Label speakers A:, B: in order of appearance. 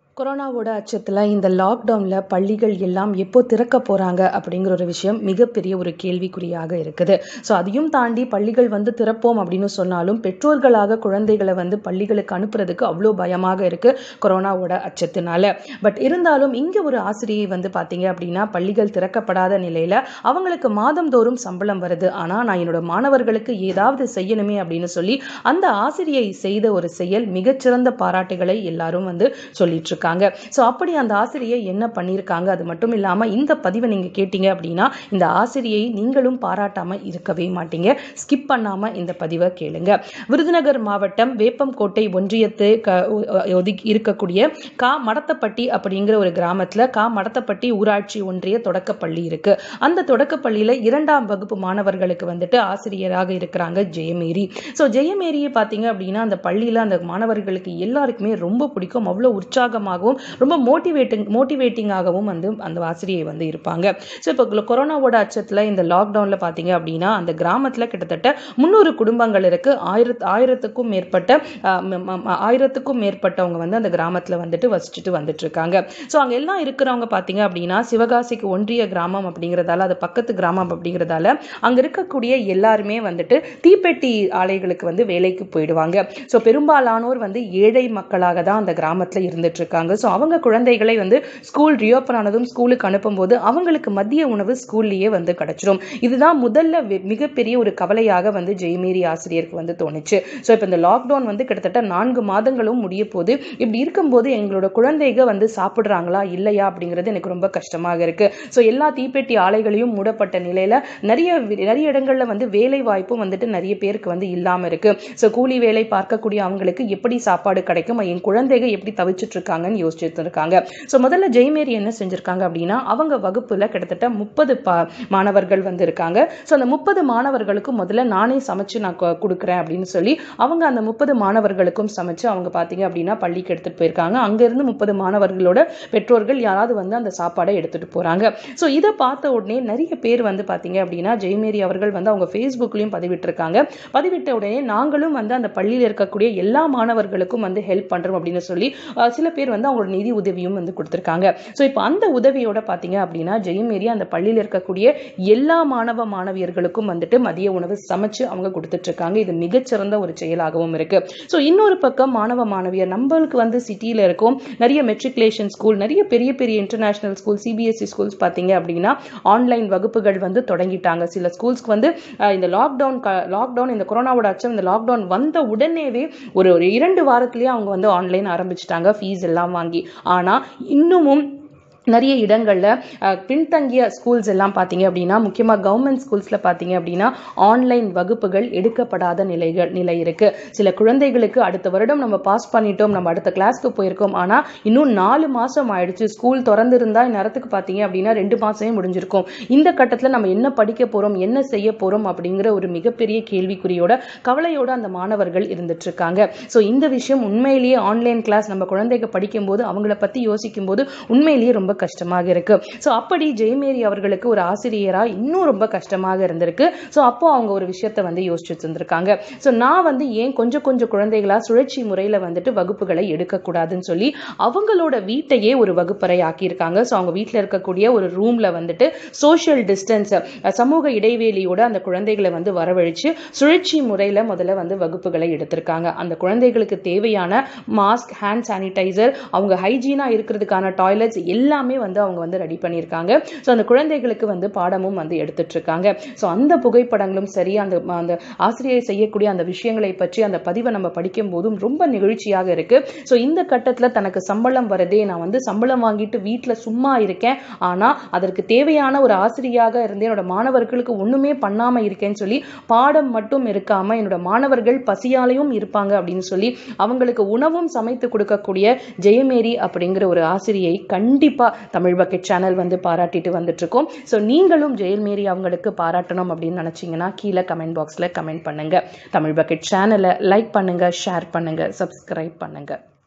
A: கொரோனாவோட அச்சத்தில் இந்த லாக்டவுனில் பள்ளிகள் எல்லாம் எப்போ திறக்க போகிறாங்க அப்படிங்கிற ஒரு விஷயம் மிகப்பெரிய ஒரு கேள்விக்குறியாக இருக்குது ஸோ அதையும் தாண்டி பள்ளிகள் வந்து திறப்போம் அப்படின்னு சொன்னாலும் பெற்றோர்களாக குழந்தைகளை வந்து பள்ளிகளுக்கு அனுப்புறதுக்கு அவ்வளோ பயமாக இருக்குது கொரோனாவோட அச்சத்தினால பட் இருந்தாலும் இங்கே ஒரு ஆசிரியை வந்து பார்த்தீங்க அப்படின்னா பள்ளிகள் திறக்கப்படாத நிலையில் அவங்களுக்கு மாதந்தோறும் சம்பளம் வருது ஆனால் நான் என்னோட மாணவர்களுக்கு ஏதாவது செய்யணுமே அப்படின்னு சொல்லி அந்த ஆசிரியை செய்த ஒரு செயல் மிகச்சிறந்த பாராட்டுகளை எல்லாரும் வந்து சொல்லிட்டு இருக்காங்க ஸோ அப்படி அந்த ஆசிரியை என்ன பண்ணியிருக்காங்க அது மட்டும் இல்லாமல் இந்த பதிவை நீங்கள் கேட்டீங்க அப்படின்னா இந்த ஆசிரியை நீங்களும் பாராட்டாமல் இருக்கவே மாட்டீங்க ஸ்கிப் பண்ணாமல் இந்த பதிவை கேளுங்க விருதுநகர் மாவட்டம் வேப்பம்கோட்டை ஒன்றியத்து க ஒதுக்கி இருக்கக்கூடிய கா மடத்தப்பட்டி அப்படிங்கிற ஒரு கிராமத்தில் கா மடத்தப்பட்டி ஊராட்சி ஒன்றிய தொடக்கப்பள்ளி இருக்கு அந்த தொடக்கப்பள்ளியில் இரண்டாம் வகுப்பு மாணவர்களுக்கு வந்துட்டு ஆசிரியராக இருக்கிறாங்க ஜெயமேரி ஸோ ஜெயமேரியை பார்த்தீங்க அப்படின்னா அந்த பள்ளியில் அந்த மாணவர்களுக்கு எல்லாருக்குமே ரொம்ப பிடிக்கும் அவ்வளோ உற்சாகமாகவும் ரொம்ப மோட்டிவேட்டிங் மோட்டிவேட்டிங்காகவும் வந்து அந்த ஆசிரியை வந்து இருப்பாங்க ஸோ இப்போ கொரோனாவோட அச்சத்தில் இந்த லாக்டவுனில் பார்த்தீங்க அப்படின்னா அந்த கிராமத்தில் கிட்டத்தட்ட முந்நூறு குடும்பங்கள் இருக்கு ஆயிரத்து ஆயிரத்துக்கும் மேற்பட்ட ஆஹ், ம- ம- ஆயிரத்துக்கும் மேற்பட்டவங்க வந்து அந்த கிராமத்தில் வந்துட்டு வசிச்சுட்டு வந்துட்டு இருக்காங்க ஸோ அங்கே எல்லாம் இருக்கிறவங்க பார்த்தீங்க அப்படின்னா சிவகாசிக்கு ஒன்றிய கிராமம் அப்படிங்கிறதால அது பக்கத்து கிராமம் அப்படிங்கிறதால அங்கே இருக்கக்கூடிய எல்லாருமே வந்துட்டு தீப்பெட்டி ஆலைகளுக்கு வந்து வேலைக்கு போயிடுவாங்க ஸோ பெரும்பாலானோர் வந்து ஏழை மக்களாக தான் அந்த கிராமத்தில் இருந்துட்டு இருக்காங்க ஸோ அவங்க குழந்தைகளை வந்து ஸ்கூல் ரியோப்பன் ஆனதும் ஸ்கூலுக்கு அனுப்பும்போது அவங்களுக்கு மதிய உணவு ஸ்கூல்லையே வந்து கிடைச்சிரும் இதுதான் முதல்ல வி- மிகப்பெரிய ஒரு கவலையாக வந்து ஜெயமேரி ஆசிரியருக்கு வந்து தோணுச்சு ஸோ இப்போ இந்த லாக்டவுன் வந்து கிட்டத்தட்ட நான்கு மாதங்களும் முடிய போது இப்படி இருக்கும்போது எங்களோட குழந்தைங்க வந்து சாப்பிட்றாங்களா இல்லையா அப்படிங்கிறது எனக்கு ரொம்ப கஷ்டமாக இருக்கு ஸோ எல்லா தீப்பெட்டி ஆலைகளையும் மூடப்பட்ட நிலையில நிறைய வி- நிறைய இடங்கள்ல வந்து வேலை வாய்ப்பும் வந்துட்டு நிறைய பேருக்கு வந்து இல்லாம இருக்கு ஸோ கூலி வேலை பார்க்கக்கூடிய அவங்களுக்கு எப்படி சாப்பாடு கிடைக்கும் என் குழந்தைங்க எப்படி தவிச்சிட்டு இருக்காங்கன்னு யோசிச்சுட்டு இருக்காங்க ஸோ முதல்ல ஜெய்மேரி என்ன செஞ்சிருக்காங்க அப்படின்னா அவங்க வகுப்புல கிட்டத்தட்ட முப்பது மாணவர்கள் வந்து இருக்காங்க ஸோ அந்த முப்பது மாணவர்களுக்கும் முதல்ல நானே சமைச்சு நான் கொ- கொடுக்குறேன் அப்படின்னு சொல்லி அவங்க அந்த முப்பது மாணவர்களுக்கும் சமைச்சு அவங்க பார்த்தீங்க அப்படின்னா பள்ளிக்கு எடுத்துட்டு போயிருக்காங்க அங்கிருந்து முப்பது மாணவர்களோட பெற்றோர்கள் யாராவது வந்து அந்த சாப்பாடை எடுத்துட்டு போறாங்க ஸோ இதை பார்த்த உடனே நிறைய பேர் வந்து பார்த்தீங்க அப்படின்னா ஜெயமேரி அவர்கள் வந்து அவங்க ஃபேஸ்புக்லையும் பதிவிட்டிருக்காங்க பதிவிட்ட உடனே நாங்களும் வந்து அந்த பள்ளியில் இருக்கக்கூடிய எல்லா மாணவர்களுக்கும் வந்து ஹெல்ப் பண்றோம் அப்படின்னு சொல்லி அஹ், சில பேர் வந்து அவங்களோட நிதி உதவியும் வந்து கொடுத்துருக்காங்க ஸோ இப்போ அந்த உதவியோட பார்த்தீங்க அப்படின்னா ஜெயமேரி அந்த பள்ளியில் இருக்கக்கூடிய எல்லா மாணவ மாணவியர்களுக்கும் வந்துட்டு மதிய உணவு சமைச்சு அவங்க கொடுத்துட்டு இருக்காங்க இது மிகச்சிறந்த ஒரு செயலாகவும் இருக்கு ஸோ இன்னொரு பக்கம் மாணவ மாணவியர் நம்மளுக்கு வந்து சிட்டியில் இருக்கும் நிறைய மெட்ரிகுலேஷன் ஸ்கூல் நிறைய பெரிய பெரிய இன்டர்நேஷனல் ஸ்கூல் சிபிஎஸ்சி ஸ்கூல்ஸ் பார்த்தீங்க அப்படின்னா ஆன்லைன் வகுப்புகள் வந்து தொடங்கிட்டாங்க சில ஸ்கூல்ஸ்க்கு வந்து அஹ், இந்த லாக்டவுன் லாக்டவுன் இந்த கொரோனாவோட அச்சம் இந்த லாக்டவுன் வந்த உடனேவே ஒரு ஒரு இரண்டு வாரத்திலேயே அவங்க வந்து ஆன்லைன் ஆரம்பிச்சிட்டாங்க ஃபீஸ் எல்லாம் வாங்கி ஆனா இன்னமும் நிறைய இடங்கள்ல அஹ், பின்தங்கிய ஸ்கூல்ஸ் எல்லாம் பார்த்தீங்க அப்படின்னா முக்கியமாக கவர்மெண்ட் ஸ்கூல்ஸில் பார்த்தீங்க அப்படின்னா ஆன்லைன் வகுப்புகள் எடுக்கப்படாத நிலைகள் நிலை இருக்கு சில குழந்தைகளுக்கு அடுத்த வருடம் நம்ம பாஸ் பண்ணிட்டோம் நம்ம அடுத்த கிளாஸ்க்கு போயிருக்கோம் ஆனால் இன்னும் நாலு மாசம் ஆயிடுச்சு ஸ்கூல் திறந்திருந்தா இந்நேரத்துக்கு பார்த்தீங்க அப்படின்னா ரெண்டு மாசமே முடிஞ்சிருக்கும் இந்த கட்டத்தில் நம்ம என்ன படிக்க போறோம் என்ன செய்ய போறோம் அப்படிங்கிற ஒரு மிகப்பெரிய கேள்விக்குறியோட கவலையோட அந்த மாணவர்கள் இருந்துட்டு இருக்காங்க ஸோ இந்த விஷயம் உண்மையிலேயே ஆன்லைன் கிளாஸ் நம்ம குழந்தைங்க படிக்கும்போது அவங்கள பத்தி யோசிக்கும் போது உண்மையிலேயே ரொம்ப கஷ்டமாக இருக்கு ஸோ அப்படி ஜெயமேரி அவர்களுக்கு ஒரு ஆசிரியரா இன்னும் ரொம்ப கஷ்டமாக இருந்திருக்கு ஸோ அப்போ அவங்க ஒரு விஷயத்தை வந்து யோசிச்சுட்டு இருந்திருக்காங்க ஸோ நான் வந்து ஏன் கொஞ்சம் கொஞ்சம் குழந்தைகளா சுழற்சி முறையில வந்துட்டு வகுப்புகளை எடுக்கக்கூடாதுன்னு சொல்லி அவங்களோட வீட்டையே ஒரு வகுப்பறை ஆக்கியிருக்காங்க ஸோ அவங்க வீட்டில் இருக்கக்கூடிய ஒரு ரூம்ல வந்துட்டு சோஷியல் டிஸ்டன்ஸ் சமூக இடைவெளியோட அந்த குழந்தைகளை வந்து வரவழைச்சு சுழற்சி முறையில முதல்ல வந்து வகுப்புகளை எடுத்திருக்காங்க அந்த குழந்தைகளுக்கு தேவையான மாஸ்க் ஹேண்ட் சானிடைசர் அவங்க ஹைஜீனா இருக்கிறதுக்கான டாய்லெட்ஸ் எல்லாமே வந்து அவங்க வந்து ரெடி பண்ணியிருக்காங்க ஸோ அந்த குழந்தைகளுக்கு வந்து பாடமும் வந்து எடுத்துட்டு இருக்காங்க ஸோ அந்த புகைப்படங்களும் சரி அந்த அந்த ஆசிரியர் செய்யக்கூடிய அந்த விஷயங்களை பற்றி அந்த பதிவை நம்ம படிக்கும் போதும் ரொம்ப நிகழ்ச்சியாக இருக்கு ஸோ இந்த கட்டத்தில் தனக்கு சம்பளம் வருதே நான் வந்து சம்பளம் வாங்கிட்டு வீட்டில் சும்மா இருக்கேன் ஆனால் அதற்கு தேவையான ஒரு ஆசிரியாக இருந்து என்னோட மாணவர்களுக்கு ஒண்ணுமே பண்ணாம இருக்கேன்னு சொல்லி பாடம் மட்டும் இருக்காம என்னோட மாணவர்கள் பசியாலையும் இருப்பாங்க அப்படின்னு சொல்லி அவங்களுக்கு உணவும் சமைத்து கொடுக்கக்கூடிய ஜெயமேரி அப்படிங்கிற ஒரு ஆசிரியை கண்டிப்பா தமிழ் பக்கெட் சேனல் வந்து பாராட்டிட்டு வந்துட்டு இருக்கோம் ஸோ நீங்களும் ஜெயமேரி அவங்களுக்கு பாராட்டணும் அப்படின்னு நினைச்சீங்கன்னா கீழே கமெண்ட் பாக்ஸ்ல கமெண்ட் பண்ணுங்க தமிழ் பக்கெட் சேனலை லைக் பண்ணுங்க ஷேர் பண்ணுங்க சப்ஸ்கிரைப் பண்ணுங்க